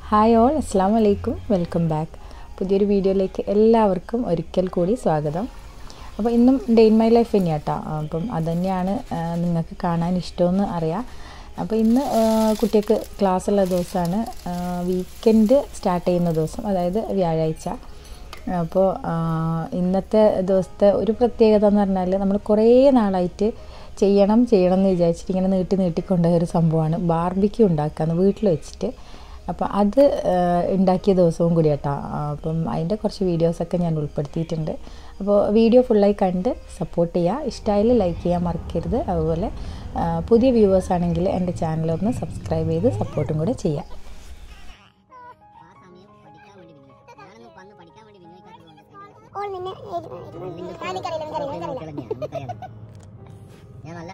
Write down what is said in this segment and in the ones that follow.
Hi all അസ്സാം വലൈക്കും welcome back പുതിയൊരു വീഡിയോയിലേക്ക് എല്ലാവർക്കും ഒരിക്കൽ കൂടി സ്വാഗതം അപ്പോൾ ഇന്നും ഡേ ഇൻ മൈ ലൈഫ് തന്നെയാണ് കേട്ടോ അപ്പം അതുതന്നെയാണ് നിങ്ങൾക്ക് കാണാൻ ഇഷ്ടമെന്ന് അറിയാം അപ്പോൾ ഇന്ന് ആ, കുട്ടിക്ക് ക്ലാസ്സുള്ള ദിവസമാണ് വീക്കെൻഡ് സ്റ്റാർട്ട് ചെയ്യുന്ന ദിവസം അതായത് വ്യാഴാഴ്ച അപ്പോൾ ആ, ഇന്നത്തെ ദിവസത്തെ ഒരു പ്രത്യേകത എന്ന് പറഞ്ഞാൽ നമ്മൾ കുറേ നാളായിട്ട് ചെയ്യണം ചെയ്യണം എന്ന് വിചാരിച്ചിട്ട് ഇങ്ങനെ നീട്ടി നീട്ടിക്കൊണ്ടുപോയ ഒരു സംഭവമാണ് ബാർബിക്യൂ ഉണ്ടാക്കാന്ന് വീട്ടിൽ വെച്ചിട്ട് അപ്പോൾ അത് ആ, ഉണ്ടാക്കിയ ദിവസവും കൂടി കേട്ടോ അപ്പം അതിൻ്റെ കുറച്ച് വീഡിയോസൊക്കെ ഞാൻ ഉൾപ്പെടുത്തിയിട്ടുണ്ട് അപ്പോൾ വീഡിയോ ഫുള്ളായി കണ്ട് സപ്പോർട്ട് ചെയ്യുക ഇഷ്ടമായാൽ ലൈക്ക് ചെയ്യാൻ മറക്കരുത് അതുപോലെ ആ, പുതിയ വ്യൂവേഴ്സ് ആണെങ്കിൽ എൻ്റെ ചാനലൊന്ന് സബ്സ്ക്രൈബ് ചെയ്ത് സപ്പോർട്ടും കൂടെ ചെയ്യാം ആ സമയം പഠിക്കാൻ വേണ്ടി വിനിയോഗിക്കും ഞാനൊന്നും വന്ന് പഠിക്കാൻ വേണ്ടി വിനിയോഗിക്കാത്തതുകൊണ്ട് ഓൾ നിന്നെ ആ, എനിക്കറിയില്ല എനിക്കറിയില്ല എനിക്കറിയില്ല ഞാൻ നല്ല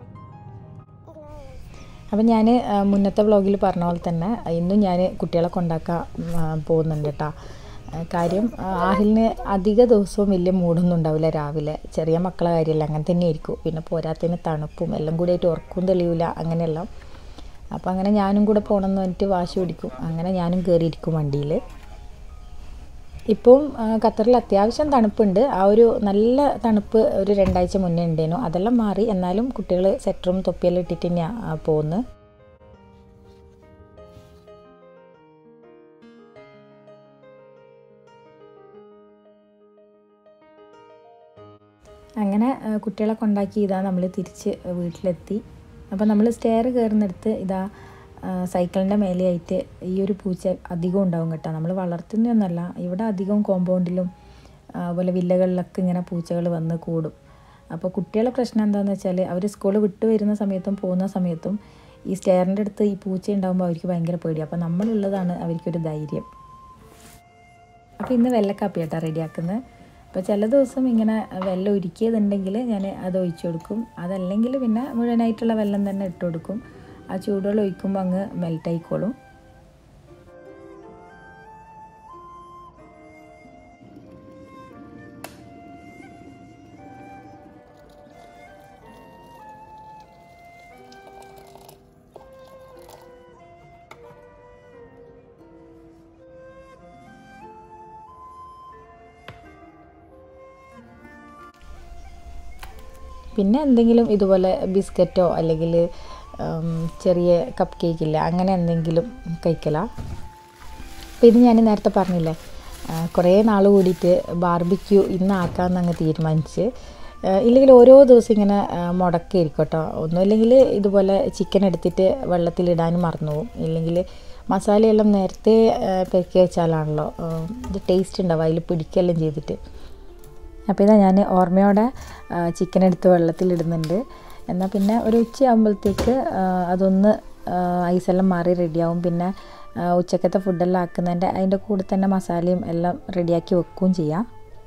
അപ്പം ഞാൻ മുന്നത്തെ വ്ളോഗിൽ പറഞ്ഞ പോലെ തന്നെ ഇന്നും ഞാൻ കുട്ടികളെ കൊണ്ടാക്കാൻ ആ, പോകുന്നുണ്ട് കേട്ടോ ആ, കാര്യം ആ, ആഹിലിന് അധിക ദിവസവും വലിയ മൂടൊന്നും ഉണ്ടാവില്ല രാവിലെ ചെറിയ മക്കളെ കാര്യമല്ല അങ്ങനെ തന്നെ ആയിരിക്കും പിന്നെ പോരാത്തതിന് തണുപ്പും എല്ലാം കൂടി ആയിട്ട് ഉറക്കും തെളിയില്ല അങ്ങനെയെല്ലാം അപ്പം അങ്ങനെ ഞാനും കൂടെ പോകണമെന്ന് പറഞ്ഞിട്ട് വാശി പിടിക്കും അങ്ങനെ ഞാനും കയറിയിരിക്കും വണ്ടിയിൽ ഇപ്പം ആ, ഖത്തറിൽ അത്യാവശ്യം തണുപ്പുണ്ട് ആ ഒരു നല്ല തണുപ്പ് ഒരു രണ്ടാഴ്ച മുന്നേ ഉണ്ടേനു അതെല്ലാം മാറി എന്നാലും കുട്ടികൾ സെറ്ററും തൊപ്പിയെല്ലാം ഇട്ടിട്ട് തന്നെയാണ് പോകുന്നത് അങ്ങനെ ആ, കുട്ടികളെ കൊണ്ടാക്കി ഇതാ നമ്മൾ തിരിച്ച് വീട്ടിലെത്തി അപ്പോൾ നമ്മൾ സ്റ്റെയർ കയറുന്നിടത്ത് ഇതാ ആ, സൈക്കിളിൻ്റെ മേലെയായിട്ട് ഈ ഒരു പൂച്ച അധികം ഉണ്ടാവും കേട്ടോ നമ്മൾ വളർത്തുന്നതൊന്നുമല്ല ഇവിടെ അധികം കോമ്പൗണ്ടിലും അതുപോലെ വില്ലകളിലൊക്കെ ഇങ്ങനെ പൂച്ചകൾ വന്ന് കൂടും അപ്പോൾ കുട്ടികളെ പ്രശ്നം എന്താണെന്ന് വെച്ചാൽ അവർ സ്കൂൾ വിട്ട് വരുന്ന സമയത്തും പോകുന്ന സമയത്തും ഈ സ്റ്റെയറിൻ്റെ അടുത്ത് ഈ പൂച്ച ഉണ്ടാകുമ്പോൾ അവർക്ക് ഭയങ്കര പേടി അപ്പോൾ നമ്മളുള്ളതാണ് അവർക്കൊരു ധൈര്യം അപ്പോൾ ഇന്ന് വെള്ളക്കാപ്പി കേട്ടോ റെഡിയാക്കുന്നത് അപ്പോൾ ചില ദിവസം ഇങ്ങനെ വെള്ളം ഉരുക്കിയതുണ്ടെങ്കിൽ ഞാൻ അത് ഒഴിച്ചു കൊടുക്കും അതല്ലെങ്കിൽ പിന്നെ മുഴുവനായിട്ടുള്ള വെള്ളം തന്നെ ഇട്ട് കൊടുക്കും ആ ചൂടുവെള്ളം ഒഴിക്കുമ്പോൾ അങ്ങ് മെൽറ്റ് ആയിക്കോളും പിന്നെ എന്തെങ്കിലും ഇതുപോലെ ബിസ്ക്കറ്റോ അല്ലെങ്കിൽ ഉം, ചെറിയ കപ്പ് കേക്കില്ല അങ്ങനെ എന്തെങ്കിലും കഴിക്കലാ അപ്പോൾ ഇത് ഞാൻ നേരത്തെ പറഞ്ഞില്ലേ ആ, കുറേ നാൾ കൂടിയിട്ട് ബാർബിക്യൂ ഇന്ന് ആക്കാമെന്ന് അങ്ങ് തീരുമാനിച്ച് ആ, ഇല്ലെങ്കിൽ ഓരോ ദിവസം ഇങ്ങനെ ആ, മുടക്കിയിരിക്കും കേട്ടോ ഒന്നുമില്ലെങ്കിൽ ഇതുപോലെ ചിക്കൻ എടുത്തിട്ട് വെള്ളത്തിലിടാനും മറന്നു പോകും ഇല്ലെങ്കിൽ മസാലയെല്ലാം നേരത്തെ ആ, പെരുക്കി വെച്ചാലാണല്ലോ ആ, ഇത് ടേസ്റ്റ് ഉണ്ടാവും അതിൽ പിടിക്കുകയെല്ലാം ചെയ്തിട്ട് അപ്പോൾ ഇതാ ഞാൻ ഓർമ്മയോടെ ചിക്കൻ എടുത്ത് വെള്ളത്തിലിടുന്നുണ്ട് എന്നാൽ പിന്നെ ഒരു ഉച്ചയാകുമ്പോഴത്തേക്ക് അതൊന്ന് ആ, ഐസെല്ലാം മാറി റെഡിയാവും പിന്നെ ആ, ഉച്ചക്കത്തെ ഫുഡെല്ലാം ആക്കുന്നതിൻ്റെ അതിൻ്റെ കൂടെ തന്നെ മസാലയും എല്ലാം റെഡിയാക്കി വെക്കുകയും ചെയ്യാം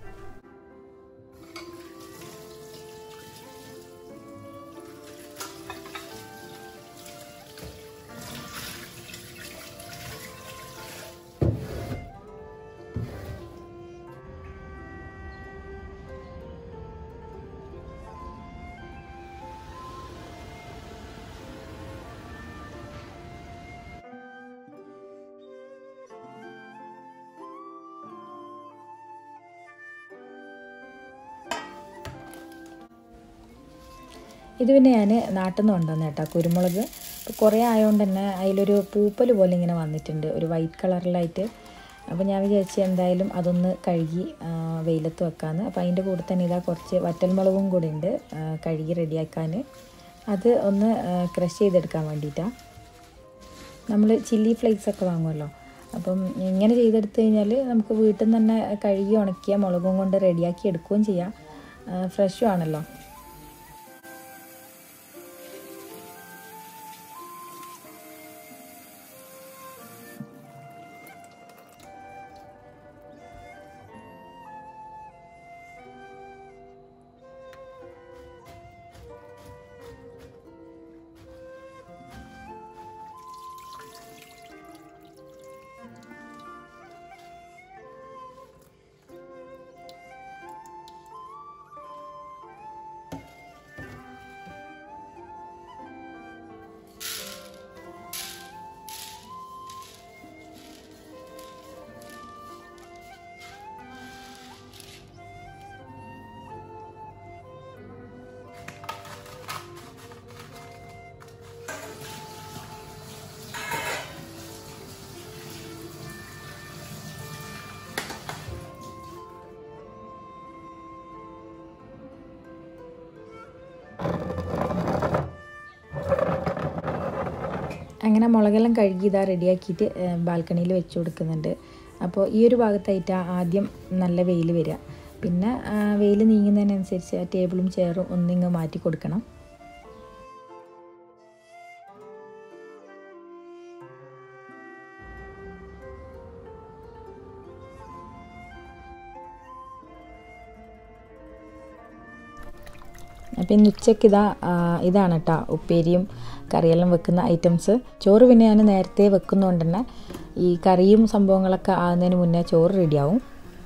ഇത് പിന്നെ ഞാൻ നാട്ടിൽ നിന്ന് കൊണ്ടുവന്ന കേട്ടോ കുരുമുളക് ഇപ്പോൾ കുറേ ആയതുകൊണ്ട് തന്നെ അതിലൊരു പൂപ്പൽ പോലെ ഇങ്ങനെ വന്നിട്ടുണ്ട് ഒരു വൈറ്റ് കളറിലായിട്ട് അപ്പോൾ ഞാൻ വിചാരിച്ചു എന്തായാലും അതൊന്ന് കഴുകി ആ, വെയിലത്ത് വെക്കാമെന്ന് അപ്പോൾ അതിൻ്റെ കൂടെ തന്നെ ഇതാ കുറച്ച് വറ്റൽമുളകും കൂടി ഉണ്ട് ആ, കഴുകി റെഡിയാക്കാൻ അത് ഒന്ന് ക്രഷ് ചെയ്തെടുക്കാൻ വേണ്ടിയിട്ടാണ് നമ്മൾ ചില്ലി ഫ്ലേക്സ് ഒക്കെ വാങ്ങുമല്ലോ അപ്പം ഇങ്ങനെ ചെയ്തെടുത്ത് കഴിഞ്ഞാൽ നമുക്ക് വീട്ടിൽ നിന്ന് തന്നെ കഴുകി ഉണക്കിയ മുളകും കൊണ്ട് റെഡിയാക്കി എടുക്കുകയും ചെയ്യാം ഫ്രഷും ആണല്ലോ അങ്ങനെ മുളകെല്ലാം കഴുകി ഇതാ റെഡിയാക്കിയിട്ട് ബാൽക്കണിയിൽ വെച്ച് കൊടുക്കുന്നുണ്ട് അപ്പോൾ ഈ ഒരു ഭാഗത്തായിട്ട് ആദ്യം നല്ല വെയിൽ വരിക പിന്നെ വെയിൽ നീങ്ങുന്നതിനനുസരിച്ച് ആ ടേബിളും ചെയറും ഒന്നിങ്ങ് മാറ്റി കൊടുക്കണം അപ്പം ഇന്ന് ഉച്ചയ്ക്ക് ഇതാ ആ, ഇതാണ് കേട്ടോ ഉപ്പേരിയും കറിയെല്ലാം വെക്കുന്ന ഐറ്റംസ് ചോറ് പിന്നെ ഞാൻ നേരത്തെ വെക്കുന്നതുകൊണ്ട് തന്നെ ഈ കറിയും സംഭവങ്ങളൊക്കെ ആകുന്നതിന് മുന്നേ ചോറ് റെഡിയാവും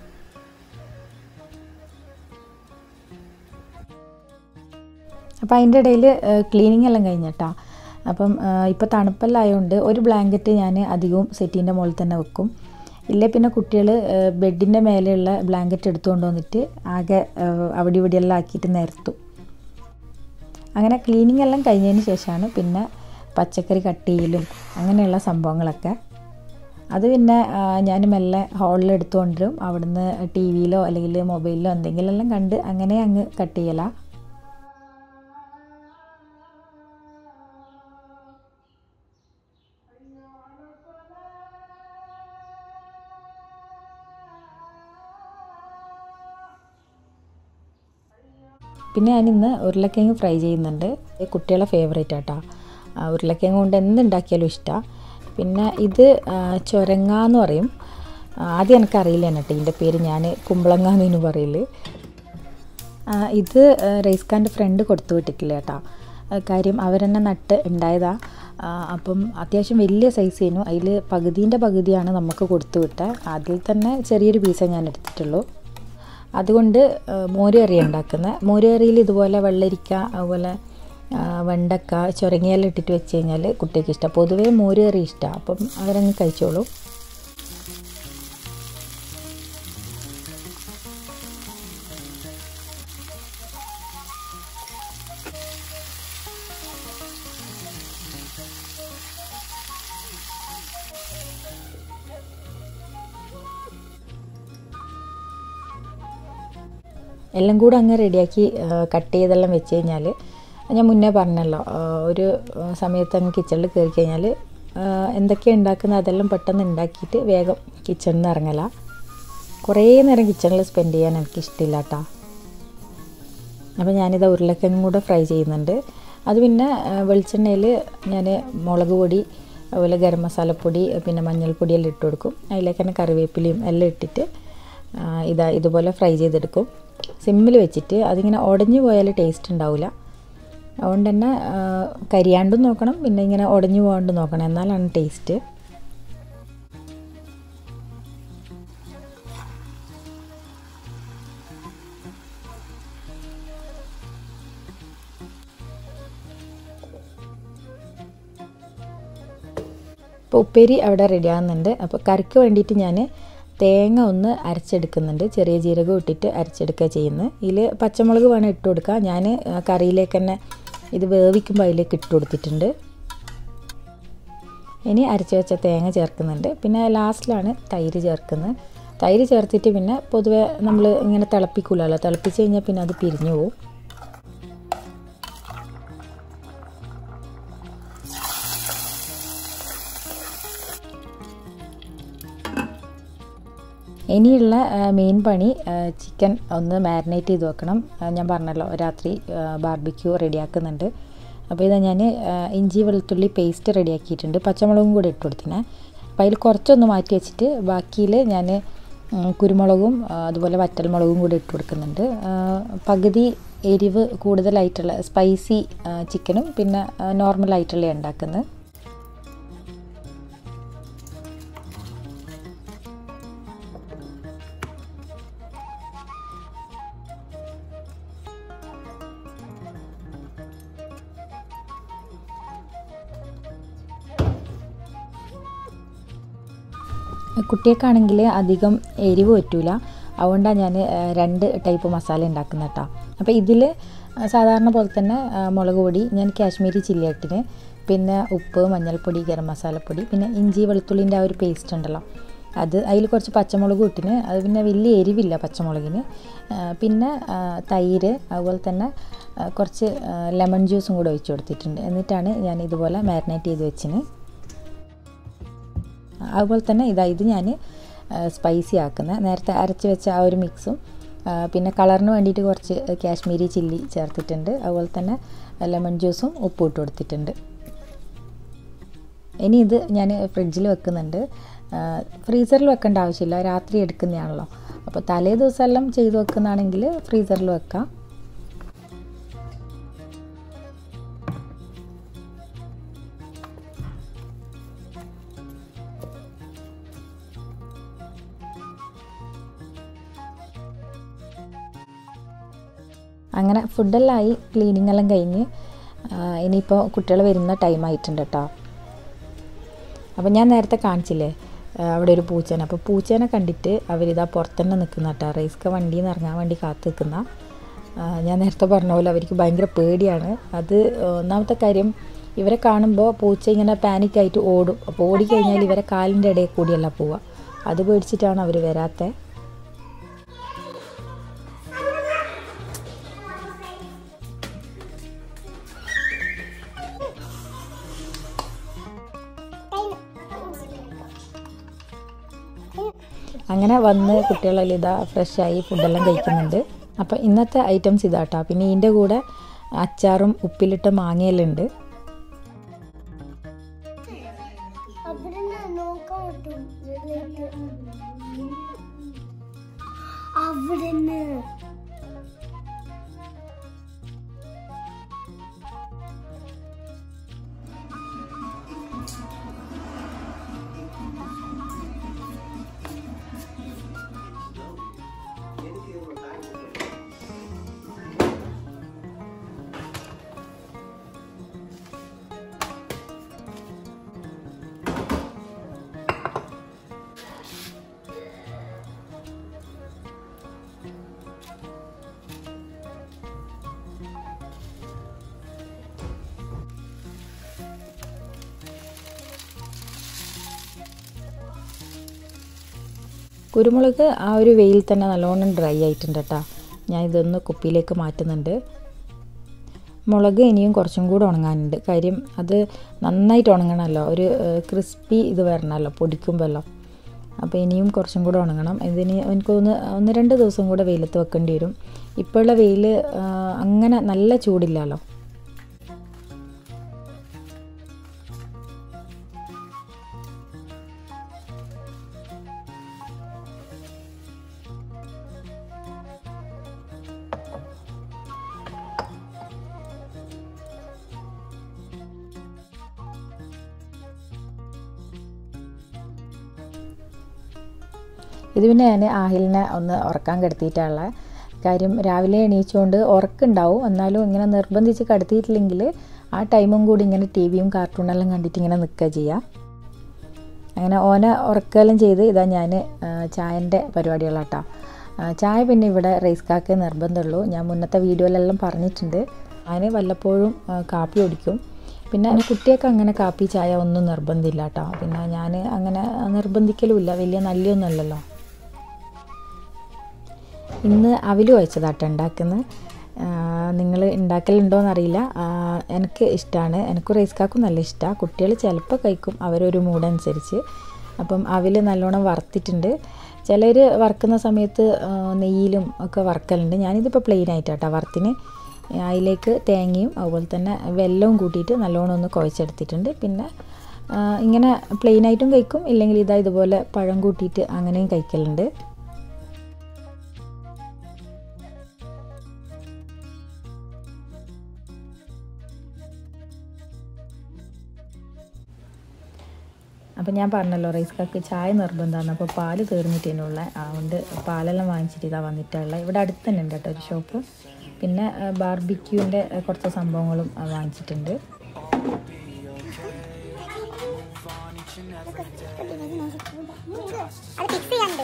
അപ്പോൾ അതിൻ്റെ ഇടയിൽ ക്ലീനിങ് എല്ലാം കഴിഞ്ഞിട്ടാ അപ്പം ഇപ്പോൾ തണുപ്പെല്ലായതുകൊണ്ട് ഒരു ബ്ലാങ്കറ്റ് ഞാൻ അധികവും സെറ്റീൻ്റെ മുകളിൽ തന്നെ വെക്കും ഇല്ലേ പിന്നെ കുട്ടികൾ ബെഡിൻ്റെ മേലെയുള്ള ബ്ലാങ്കറ്റ് എടുത്തുകൊണ്ട് വന്നിട്ട് ആകെ ആ, അവിടെ ഇവിടെയെല്ലാം ആക്കിയിട്ട് നിരത്തും അങ്ങനെ ക്ലീനിങ് എല്ലാം കഴിഞ്ഞതിന് ശേഷമാണ് പിന്നെ പച്ചക്കറി കട്ട് ചെയ്യലും അങ്ങനെയുള്ള സംഭവങ്ങളൊക്കെ അത് പിന്നെ ഞാൻ മെല്ലെ ഹാളിൽ എടുത്തുകൊണ്ടുവരും അവിടുന്ന് ടി വിയിലോ അല്ലെങ്കിൽ മൊബൈലിലോ എന്തെങ്കിലും എല്ലാം കണ്ട് അങ്ങനെ അങ്ങ് കട്ട് ചെയ്യലാണ് പിന്നെ ഞാനിന്ന് ഉരുളക്കിഴങ്ങ് ഫ്രൈ ചെയ്യുന്നുണ്ട് ഇത് കുട്ടികളെ ഫേവറേറ്റ് ആട്ടാ ആ, ഉരുളക്കിഴങ്ങ് കൊണ്ട് എന്തുണ്ടാക്കിയാലും ഇഷ്ടമാണ് പിന്നെ ഇത് ആ, ചൊരങ്ങ എന്ന് പറയും ആ, ആദ്യം എനിക്കറിയില്ല കേട്ടോ ഇതിൻ്റെ പേര് ഞാൻ കുമ്പളങ്ങ എന്നു പറയല് ആ, ഇത് ആ, റൈസ് ഖാൻ്റെ ഫ്രണ്ട് കൊടുത്തു വിട്ടിട്ടില്ല കേട്ടോ ആ, കാര്യം അവരെന്നെ നട്ട് ഉണ്ടായതാ ആ, അപ്പം അത്യാവശ്യം വലിയ സൈസ് ചെയ്യുന്നു അതിൽ പകുതീൻ്റെ പകുതിയാണ് നമുക്ക് കൊടുത്തു വിട്ടത് അതിൽ തന്നെ ചെറിയൊരു പീസേ ഞാൻ എടുത്തിട്ടുള്ളൂ അതുകൊണ്ട് ആ, മോര് കറി ഉണ്ടാക്കുന്നത് മോര് കറിയിൽ ഇതുപോലെ വെള്ളരിക്ക അതുപോലെ ആ, വെണ്ടക്ക ചുരങ്ങിയെല്ലാം ഇട്ടിട്ട് വെച്ച് കഴിഞ്ഞാൽ കുട്ടിക്ക് ഇഷ്ടം പൊതുവേ മോര് കറി ഇഷ്ടമാണ് അപ്പം അവരങ്ങ് കഴിച്ചോളൂ എല്ലാം കൂടെ അങ്ങ് റെഡിയാക്കി കട്ട് ചെയ്തെല്ലാം വെച്ച് കഴിഞ്ഞാൽ ഞാൻ മുന്നേ പറഞ്ഞല്ലോ ആ, ഒരു ആ, സമയത്ത് അങ്ങ് കിച്ചണിൽ കയറി കഴിഞ്ഞാൽ എന്തൊക്കെയാണ് ഉണ്ടാക്കുന്നത് അതെല്ലാം പെട്ടെന്ന് ഉണ്ടാക്കിയിട്ട് വേഗം കിച്ചണിൽ നിന്ന് ഇറങ്ങല കുറേ നേരം കിച്ചണിൽ സ്പെൻഡ് ചെയ്യാൻ എനിക്ക് ഇഷ്ടമില്ല കേട്ടോ അപ്പോൾ ഞാനിത് ഉരുളക്കിഴങ്ങും കൂടെ ഫ്രൈ ചെയ്യുന്നുണ്ട് അത് പിന്നെ വെളിച്ചെണ്ണയിൽ ഞാൻ മുളക് പൊടി അതുപോലെ ഗരം മസാലപ്പൊടി പിന്നെ മഞ്ഞൾപ്പൊടിയെല്ലാം ഇട്ട് കൊടുക്കും അതിലേക്ക് തന്നെ കറിവേപ്പിലയും എല്ലാം ഇട്ടിട്ട് ആ, ഇതാ ഇതുപോലെ ഫ്രൈ ചെയ്തെടുക്കും സിമ്മിൽ വെച്ചിട്ട് അതിങ്ങനെ ഉടഞ്ഞു പോയാൽ ടേസ്റ്റ് ഉണ്ടാവില്ല അതുകൊണ്ട് തന്നെ ആ, കരിയാണ്ടും നോക്കണം പിന്നെ ഇങ്ങനെ ഉടഞ്ഞു പോകാണ്ടും നോക്കണം എന്നാലാണ് ടേസ്റ്റ് ഇപ്പോൾ ഉപ്പേരി അവിടെ റെഡി ആകുന്നുണ്ട് അപ്പോൾ കറിക്ക് വേണ്ടിയിട്ട് ഞാൻ തേങ്ങ ഒന്ന് അരച്ചെടുക്കുന്നുണ്ട് ചെറിയ ജീരകം ഇട്ടിട്ട് അരച്ചെടുക്കുക ചെയ്യുന്നത് ഇതിൽ പച്ചമുളക് വേണം ഇട്ട് കൊടുക്കുക ഞാൻ കറിയിലേക്ക് തന്നെ ഇത് വേവിക്കുമ്പോൾ അതിലേക്ക് ഇട്ട് കൊടുത്തിട്ടുണ്ട് ഇനി അരച്ച് വെച്ച തേങ്ങ ചേർക്കുന്നുണ്ട് പിന്നെ ലാസ്റ്റിലാണ് തൈര് ചേർക്കുന്നത് തൈര് ചേർത്തിട്ട് പിന്നെ പൊതുവെ നമ്മൾ ഇങ്ങനെ തിളപ്പിക്കൂലല്ലോ തിളപ്പിച്ച് കഴിഞ്ഞാൽ പിന്നെ അത് പിരിഞ്ഞു പോകും ഇനിയുള്ള മെയിൻ പണി ചിക്കൻ ഒന്ന് മാരിനേറ്റ് ചെയ്ത് വെക്കണം ആ, ഞാൻ പറഞ്ഞല്ലോ രാത്രി ബാർബിക്യൂ റെഡിയാക്കുന്നുണ്ട് അപ്പോൾ ഇതാ ഞാൻ ഇഞ്ചി വെളുത്തുള്ളി പേസ്റ്റ് റെഡിയാക്കിയിട്ടുണ്ട് പച്ചമുളകും കൂടി ഇട്ട് കൊടുത്തിനെ അപ്പോൾ അതിൽ കുറച്ചൊന്ന് മാറ്റി വെച്ചിട്ട് ബാക്കിയിൽ ഞാൻ കുരുമുളകും ആ, അതുപോലെ വറ്റൽമുളകും കൂടി ഇട്ട് കൊടുക്കുന്നുണ്ട് ആ, പകുതി എരിവ് കൂടുതലായിട്ടുള്ള സ്പൈസി ചിക്കനും പിന്നെ നോർമലായിട്ടുള്ള ഉണ്ടാക്കുന്നത് കുട്ടിയൊക്കെയാണെങ്കിൽ അധികം എരിവ് പറ്റൂല അതുകൊണ്ടാണ് ഞാൻ രണ്ട് ടൈപ്പ് മസാല ഉണ്ടാക്കുന്നത് കേട്ടോ അപ്പോൾ ഇതിൽ സാധാരണ പോലെ തന്നെ ആ, മുളക് പൊടി ഞാൻ കാശ്മീരി ചില്ലി ഇട്ടിന് പിന്നെ ഉപ്പ് മഞ്ഞൾപ്പൊടി ഗരം മസാലപ്പൊടി പിന്നെ ഇഞ്ചി വെളുത്തുള്ളിൻ്റെ ആ ഒരു പേസ്റ്റ് ഉണ്ടല്ലോ അത് അതിൽ കുറച്ച് പച്ചമുളക് ഇട്ടിന് അത് പിന്നെ വലിയ എരിവില്ല പച്ചമുളകിന് ആ, പിന്നെ ആ, തൈര് അതുപോലെ തന്നെ ആ, കുറച്ച് ലെമൺ ജ്യൂസും കൂടെ ഒഴിച്ച് കൊടുത്തിട്ടുണ്ട് എന്നിട്ടാണ് ഞാൻ ഇതുപോലെ മാരിനേറ്റ് ചെയ്ത് വെച്ചിന് അതുപോലെ തന്നെ ഇതാ ഇത് ഞാൻ സ്പൈസി ആക്കുന്നത് നേരത്തെ അരച്ച് വെച്ച ആ ഒരു മിക്സും ആ, പിന്നെ കളറിന് വേണ്ടിയിട്ട് കുറച്ച് കാശ്മീരി ചില്ലി ചേർത്തിട്ടുണ്ട് അതുപോലെ തന്നെ ലെമൺ ജ്യൂസും ഉപ്പും ഇട്ട് കൊടുത്തിട്ടുണ്ട് ഇനി ഇത് ഞാൻ ഫ്രിഡ്ജിൽ വെക്കുന്നുണ്ട് ഫ്രീസറിൽ വെക്കേണ്ട ആവശ്യമില്ല രാത്രി എടുക്കുന്നതാണല്ലോ അപ്പോൾ തലേ ദിവസം എല്ലാം ചെയ്ത് വെക്കുന്നതാണെങ്കിൽ ഫ്രീസറിൽ വെക്കാം അങ്ങനെ ഫുഡെല്ലാം ആയി ക്ലീനിങ് എല്ലാം കഴിഞ്ഞ് ആ, ഇനിയിപ്പോൾ കുട്ടികൾ വരുന്ന ടൈം ആയിട്ടുണ്ട് കേട്ടോ അപ്പോൾ ഞാൻ നേരത്തെ കാണിച്ചില്ലേ ആ, അവിടെ ഒരു പൂച്ചേനെ അപ്പോൾ പൂച്ചേനെ കണ്ടിട്ട് അവരിതാ പുറത്തന്നെ നിൽക്കുന്ന കേട്ടോ റേസ്ക വണ്ടിയിൽ നിന്ന് ഇറങ്ങാൻ വേണ്ടി കാത്തു നിൽക്കുന്ന ആ, ഞാൻ നേരത്തെ പറഞ്ഞ പോലെ അവർക്ക് ഭയങ്കര പേടിയാണ് അത് ഒന്നാമത്തെ കാര്യം ഇവരെ കാണുമ്പോൾ പൂച്ച ഇങ്ങനെ പാനിക്കായിട്ട് ഓടും അപ്പോൾ ഓടിക്കഴിഞ്ഞാൽ ഇവരെ കാലിൻ്റെ ഇടയിൽ കൂടിയല്ല പോവുക അത് പേടിച്ചിട്ടാണ് അവർ വരാത്തത് അങ്ങനെ വന്ന് കുട്ടികളെല്ലാം ഇതാ ഫ്രഷായി ഫുഡെല്ലാം കഴിക്കുന്നുണ്ട് അപ്പോൾ ഇന്നത്തെ ഐറ്റംസ് ഇതാട്ടോ പിന്നെ ഇതിൻ്റെ കൂടെ അച്ചാറും ഉപ്പിലിട്ട മാങ്ങയെല്ലാം ഉണ്ട് അവിടുന്ന് നോക്കാൻ പറ്റും അവിടുന്ന് കുരുമുളക് ആ ഒരു വെയിൽ തന്നെ നല്ലോണം ഡ്രൈ ആയിട്ടുണ്ട് കേട്ടോ ഞാൻ ഇതൊന്ന് കുപ്പിയിലേക്ക് മാറ്റുന്നുണ്ട് മുളക് ഇനിയും കുറച്ചും കൂടെ ഉണങ്ങാനുണ്ട് കാര്യം അത് നന്നായിട്ട് ഉണങ്ങണമല്ലോ ഒരു ക്രിസ്പി ഇത് വരണമല്ലോ പൊടിക്കുമ്പോഴല്ലോ അപ്പോൾ ഇനിയും കുറച്ചും കൂടെ ഉണങ്ങണം ഇതിന് എനിക്ക് തോന്നുന്നു ഒന്ന് രണ്ട് ദിവസം കൂടെ വെയിലത്ത് വെക്കേണ്ടി വരും ഇപ്പോഴുള്ള വെയിൽ അങ്ങനെ നല്ല ചൂടില്ലല്ലോ ഇത് പിന്നെ ഞാൻ ആഹിലിനെ ഒന്ന് ഉറക്കാൻ കിടത്തിയിട്ടുള്ള കാര്യം രാവിലെ എണീച്ചുകൊണ്ട് ഉറക്കുണ്ടാവും എന്നാലും ഇങ്ങനെ നിർബന്ധിച്ച് കിടത്തിയിട്ടില്ലെങ്കിൽ ആ ടൈമും കൂടി ഇങ്ങനെ ടി വിയും കാർട്ടൂണെല്ലാം കണ്ടിട്ട് ഇങ്ങനെ നിൽക്കുക ചെയ്യുക അങ്ങനെ ഓനെ ഉറക്കെല്ലാം ചെയ്ത് ഇതാ ഞാൻ ചായൻ്റെ പരിപാടികളാട്ടോ ആ, ചായ പിന്നെ ഇവിടെ റൈസ് കാക്കേ നിർബന്ധമുള്ളൂ ഞാൻ മുന്നത്തെ വീഡിയോയിലെല്ലാം പറഞ്ഞിട്ടുണ്ട് ഞാൻ വല്ലപ്പോഴും ആ, കാപ്പി കുടിക്കും പിന്നെ എൻ്റെ കുട്ടിയൊക്കെ അങ്ങനെ കാപ്പി ചായ ഒന്നും നിർബന്ധമില്ല കേട്ടോ പിന്നെ ഞാൻ അങ്ങനെ നിർബന്ധിക്കലുമില്ല വലിയ നല്ലൊന്നുമല്ലല്ലോ ഇന്ന് അവില് വെച്ചതാട്ടോ ഉണ്ടാക്കുന്നത് നിങ്ങൾ ഉണ്ടാക്കലുണ്ടോയെന്ന് അറിയില്ല ആ, എനിക്ക് ഇഷ്ടമാണ് എനിക്ക് റൈസ് കാക്കും നല്ല ഇഷ്ടമാണ് കുട്ടികൾ ചിലപ്പോൾ കഴിക്കും അവരൊരു മൂടനുസരിച്ച് അപ്പം അവില് നല്ലോണം വറുത്തിട്ടുണ്ട് ചിലർ വറുക്കുന്ന സമയത്ത് ആ, നെയ്യിലും ഒക്കെ വറുക്കലുണ്ട് ഞാനിതിപ്പോൾ പ്ലെയിൻ ആയിട്ടാട്ടോ വറുത്തിന് അതിലേക്ക് തേങ്ങയും അതുപോലെ തന്നെ വെല്ലവും കൂട്ടിയിട്ട് നല്ലോണം ഒന്ന് കുഴച്ചെടുത്തിട്ടുണ്ട് പിന്നെ ആ, ഇങ്ങനെ പ്ലെയിൻ ആയിട്ടും കഴിക്കും ഇല്ലെങ്കിൽ ഇതാ ഇതുപോലെ പഴം കൂട്ടിയിട്ട് അങ്ങനെയും കഴിക്കലുണ്ട് അപ്പം ഞാൻ പറഞ്ഞല്ലോ റൈസ് കാക്ക് ചായ നിർബന്ധമാണ് അപ്പോൾ പാല് തീർന്നിട്ടേനുള്ള അതുകൊണ്ട് പാലെല്ലാം വാങ്ങിച്ചിട്ട് ഇതാ വന്നിട്ടുള്ള ഇവിടെ അടുത്ത് തന്നെ ഉണ്ട് കേട്ടോ ഒരു ഷോപ്പ് പിന്നെ ബാർബിക്യൂവിൻ്റെ കുറച്ച് സംഭവങ്ങളും ആ, വാങ്ങിച്ചിട്ടുണ്ട് അത് ഫിക്സ് ചെയ്യാനുണ്ട്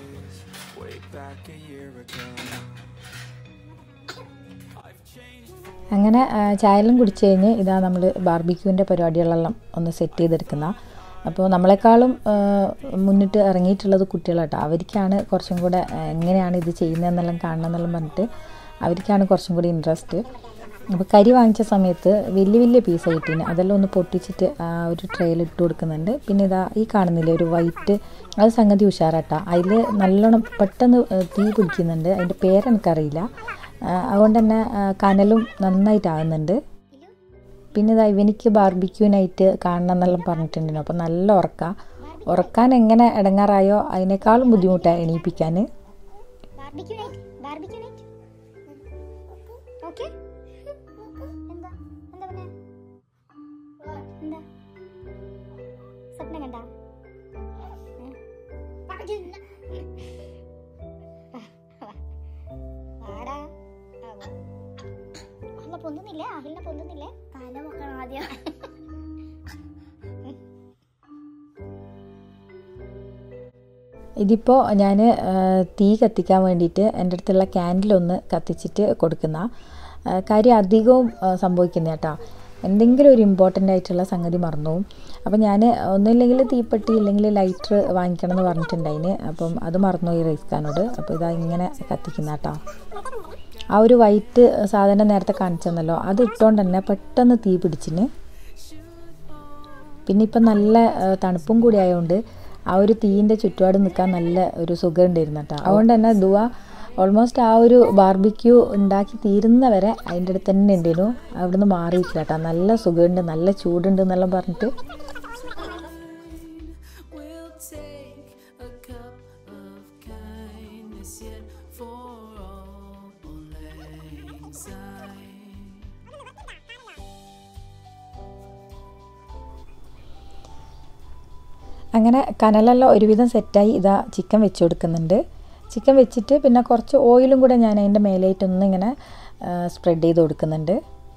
അങ്ങനെ ആ, ചായയെല്ലാം കുടിച്ച് കഴിഞ്ഞ് ഇതാ നമ്മൾ ബാർബിക്യൂവിൻ്റെ പരിപാടികളെല്ലാം ഒന്ന് സെറ്റ് ചെയ്തെടുക്കുന്ന അപ്പോൾ നമ്മളെക്കാളും ആ, മുന്നിട്ട് ഇറങ്ങിയിട്ടുള്ളത് കുട്ടികളാട്ടോ അവർക്കാണ് കുറച്ചും കൂടെ ആ, എങ്ങനെയാണ് ഇത് ചെയ്യുന്നതെന്നെല്ലാം കാണണം എന്നെല്ലാം പറഞ്ഞിട്ട് അവർക്കാണ് കുറച്ചും കൂടി ഇൻട്രസ്റ്റ് അപ്പോൾ കരി വാങ്ങിച്ച സമയത്ത് വലിയ വലിയ പീസ് കിട്ടീന് അതെല്ലാം ഒന്ന് പൊട്ടിച്ചിട്ട് ആ ഒരു ട്രെയിൽ ഇട്ട് കൊടുക്കുന്നുണ്ട് പിന്നെ ഇതാ ഈ കാണുന്നില്ലേ ഒരു വൈറ്റ് അത് സംഗതി ഉഷാറാട്ടാ അതിൽ നല്ലോണം പെട്ടെന്ന് ഏ, തീ പിടിക്കുന്നുണ്ട് അതിൻ്റെ പേരെനിക്കറിയില്ല ആ, അതുകൊണ്ട് തന്നെ ആ, കനലും നന്നായിട്ടാകുന്നുണ്ട് പിന്നെ ഇതാ ഇവനിക്ക് ബാർബിക്യൂനായിട്ട് കാണണം എന്നെല്ലാം പറഞ്ഞിട്ടുണ്ടായിരുന്നു അപ്പോൾ നല്ല ഉറക്ക ഉറക്കാൻ എങ്ങനെ ഇടങ്ങാറായോ അതിനേക്കാളും ബുദ്ധിമുട്ടാണ് എണീപ്പിക്കാൻ barbecue night barbecue night okay എന്താ എന്താ പറഞ്ഞേ എന്താ സ്വപ്നം കണ്ട വാടാ അല്ല പൊന്തുന്നില്ലേ അഹിലിനെ പൊന്തുന്നില്ലേ തല പൊക്കണം ആദ്യം ഇതിപ്പോൾ ഞാൻ തീ കത്തിക്കാൻ വേണ്ടിയിട്ട് എൻ്റെ അടുത്തുള്ള ക്യാൻഡിലൊന്ന് കത്തിച്ചിട്ട് കൊടുക്കുന്ന ആ, കാര്യം അധികവും ആ, സംഭവിക്കുന്ന കേട്ടോ എന്തെങ്കിലും ഒരു ഇമ്പോർട്ടൻ്റ് ആയിട്ടുള്ള സംഗതി മറന്നു പോകും അപ്പം ഞാൻ ഒന്നുമില്ലെങ്കിൽ തീപ്പെട്ടി ഇല്ലെങ്കിൽ ലൈറ്റർ വാങ്ങിക്കണം എന്ന് പറഞ്ഞിട്ടുണ്ടായിന് അപ്പം അത് മറന്നുപോയി റൈസ്ക്കാനോട് അപ്പോൾ ഇതാ ഇങ്ങനെ കത്തിക്കുന്ന കേട്ടോ ആ ഒരു വൈറ്റ് സാധനം നേരത്തെ കാണിച്ചെന്നല്ലോ അത് ഇട്ടുകൊണ്ട് തന്നെ പെട്ടെന്ന് തീ പിടിച്ചിന് പിന്നെ ഇപ്പം നല്ല ആ, തണുപ്പും കൂടി ആയതുകൊണ്ട് ആ ഒരു തീയിൻ്റെ ചുറ്റുപാട് നിൽക്കാൻ നല്ല ഒരു സുഖം ഉണ്ടായിരുന്നു കേട്ടോ അതുകൊണ്ട് തന്നെ ദുവ ഓൾമോസ്റ്റ് ആ ഒരു ബാർബിക്യൂ ഉണ്ടാക്കി തീരുന്ന വരെ അതിൻ്റെ അടുത്ത് തന്നെ ഉണ്ടായിരുന്നു അവിടുന്ന് മാറിയിട്ടില്ല കേട്ടോ നല്ല സുഖമുണ്ട് നല്ല ചൂടുണ്ട് എന്നെല്ലാം പറഞ്ഞിട്ട് We'll take a cup of kindness yet for all lang syne. അങ്ങനെ കനലെല്ലാം ഒരുവിധം സെറ്റായി ഇതാ ചിക്കൻ വെച്ച് കൊടുക്കുന്നുണ്ട് ചിക്കൻ വെച്ചിട്ട് പിന്നെ കുറച്ച് ഓയിലും കൂടെ ഞാൻ അതിൻ്റെ മേലായിട്ടൊന്ന് ഇങ്ങനെ സ്പ്രെഡ് ചെയ്ത് കൊടുക്കുന്നുണ്ട്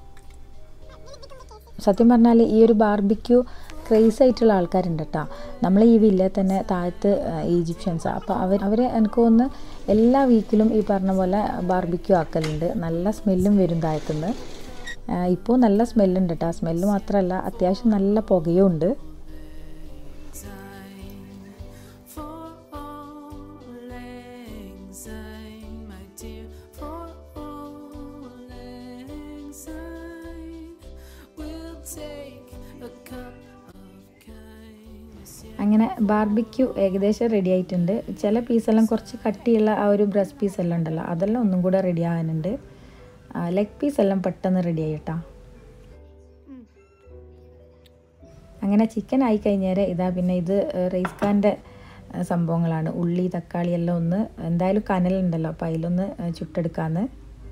സത്യം പറഞ്ഞാൽ ഈ ഒരു ബാർബിക്യൂ ക്രേസ് ആയിട്ടുള്ള ആൾക്കാരുണ്ട് കേട്ടോ നമ്മൾ ഈ വില്ലയിൽ തന്നെ താഴത്ത് ഈജിപ്ഷ്യൻസാണ് അപ്പോൾ അവർ അവർ എനിക്ക് തോന്നുന്നു എല്ലാ വീക്കിലും ഈ പറഞ്ഞ പോലെ ബാർബിക്യൂ ആക്കലുണ്ട് നല്ല സ്മെല്ലും വരും താഴത്തുനിന്ന് ഇപ്പോൾ നല്ല സ്മെല്ലുണ്ട് കേട്ടോ സ്മെല്ല് മാത്രമല്ല അത്യാവശ്യം നല്ല പുകയും ഉണ്ട് For all lang syne, my dear, for all lang syne, we'll take a cup of kindness yet. അങ്ങനെ ബാർബിക്യൂ ഏകദേശം റെഡി ആയിട്ടുണ്ട് ചില പീസെല്ലാം കുറച്ച് കട്ടിയുള്ള ആ ഒരു ബ്രസ്റ്റ് പീസെല്ലാം ഉണ്ടല്ലോ അതെല്ലാം ഒന്നും കൂടെ റെഡി ആകാനുണ്ട് ലെഗ് പീസെല്ലാം പെട്ടെന്ന് റെഡി ആയിട്ടാ അങ്ങനെ ചിക്കൻ ആയി കഴിഞ്ഞാൽ ഇതാ പിന്നെ ഇത് റൈസ് ഖാൻ്റെ സംഭവങ്ങളാണ് ഉള്ളി തക്കാളി എല്ലാം ഒന്ന് എന്തായാലും കനലുണ്ടല്ലോ അപ്പോൾ അതിലൊന്ന് ചുട്ടെടുക്കാമെന്ന്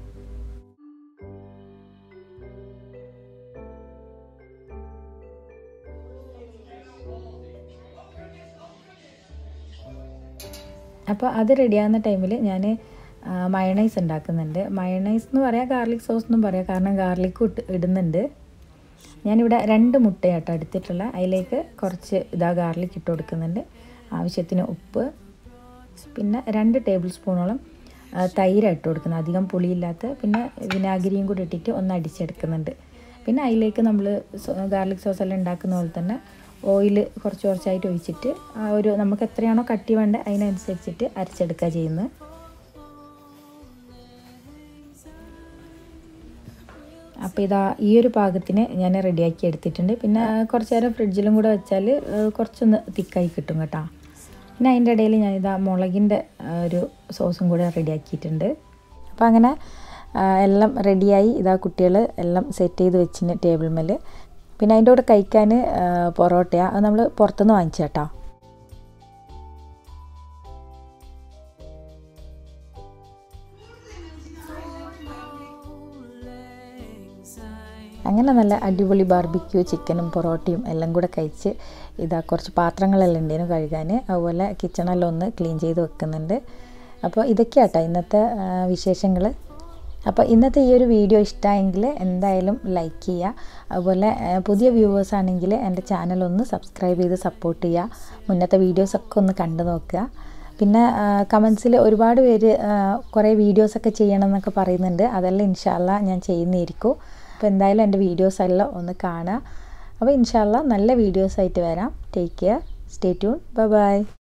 അപ്പോൾ അത് റെഡിയാകുന്ന ടൈമിൽ ഞാൻ മയണൈസ് ഉണ്ടാക്കുന്നുണ്ട് മയണൈസ് എന്ന് പറയാം ഗാർലിക് സോസ് എന്നും പറയാം കാരണം ഗാർലിക്ക് ഇട്ട് ഇടുന്നുണ്ട് ഞാനിവിടെ രണ്ട് മുട്ടയാട്ടോ എടുത്തിട്ടുള്ള അതിലേക്ക് കുറച്ച് ഇതാ ഗാർലിക് ഇട്ട് കൊടുക്കുന്നുണ്ട് ആവശ്യത്തിന് ഉപ്പ് പിന്നെ രണ്ട് ടേബിൾ സ്പൂണോളം ആ, തൈര് ഇട്ട് കൊടുക്കുന്നത് അധികം പുളിയില്ലാത്ത പിന്നെ വിനാഗിരിയും കൂടി ഇട്ടിട്ട് ഒന്ന് അടിച്ചെടുക്കുന്നുണ്ട് പിന്നെ അതിലേക്ക് നമ്മൾ ഗാർലിക് സോസ് എല്ലാം ഉണ്ടാക്കുന്ന പോലെ തന്നെ ഓയിൽ കുറച്ച് കുറച്ചായിട്ട് ഒഴിച്ചിട്ട് ആ ഒരു നമുക്ക് എത്രയാണോ കട്ടി വേണ്ട അതിനനുസരിച്ചിട്ട് അരച്ചെടുക്കുക ചെയ്യുന്നത് അപ്പോൾ ഇതാ ഈ ഒരു പാകത്തിന് ഞാൻ റെഡിയാക്കി എടുത്തിട്ടുണ്ട് പിന്നെ ആ, കുറച്ച് നേരം ഫ്രിഡ്ജിലും കൂടെ വെച്ചാൽ ആ, കുറച്ചൊന്ന് തിക്കായി കിട്ടും കേട്ടോ പിന്നെ അതിൻ്റെ ഇടയിൽ ഞാനിതാ മുളകിൻ്റെ ആ, ഒരു സോസും കൂടെ റെഡിയാക്കിയിട്ടുണ്ട് അപ്പോൾ അങ്ങനെ ആ, എല്ലാം റെഡിയായി ഇതാ കുട്ടികൾ എല്ലാം സെറ്റ് ചെയ്ത് വെച്ചിന് ടേബിൾ മേൽ പിന്നെ അതിൻ്റെ കൂടെ കഴിക്കാൻ പൊറോട്ടയാണ് അത് നമ്മൾ പുറത്തുനിന്ന് വാങ്ങിച്ചു കേട്ടോ അങ്ങനെ നല്ല അടിപൊളി ബാർബിക്യൂ ചിക്കനും പൊറോട്ടയും എല്ലാം കൂടെ കഴിച്ച് ഇതാ കുറച്ച് പാത്രങ്ങളെല്ലാം ഉണ്ടായിരുന്നു കഴുകാൻ അതുപോലെ കിച്ചണെല്ലാം ഒന്ന് ക്ലീൻ ചെയ്ത് വെക്കുന്നുണ്ട് അപ്പോൾ ഇതൊക്കെയാട്ടോ ഇന്നത്തെ വിശേഷങ്ങൾ അപ്പോൾ ഇന്നത്തെ ഈ ഒരു വീഡിയോ ഇഷ്ടമായെങ്കിൽ എന്തായാലും ലൈക്ക് ചെയ്യുക അതുപോലെ ആ, പുതിയ വ്യൂവേഴ്സ് ആണെങ്കിൽ എൻ്റെ ചാനൽ ഒന്ന് സബ്സ്ക്രൈബ് ചെയ്ത് സപ്പോർട്ട് ചെയ്യുക മുന്നത്തെ വീഡിയോസൊക്കെ ഒന്ന് കണ്ടു നോക്കുക പിന്നെ കമൻസിൽ ഒരുപാട് പേര് ആ, കുറേ വീഡിയോസൊക്കെ ചെയ്യണം എന്നൊക്കെ പറയുന്നുണ്ട് അതെല്ലാം ഇൻഷാല്ല ഞാൻ ചെയ്യുന്നതായിരിക്കും അപ്പോൾ എന്തായാലും എൻ്റെ വീഡിയോസ് എല്ലാം ഒന്ന് കാണുക അപ്പോൾ ഇൻഷാല്ല നല്ല വീഡിയോസായിട്ട് വരാം take care stay tune bye by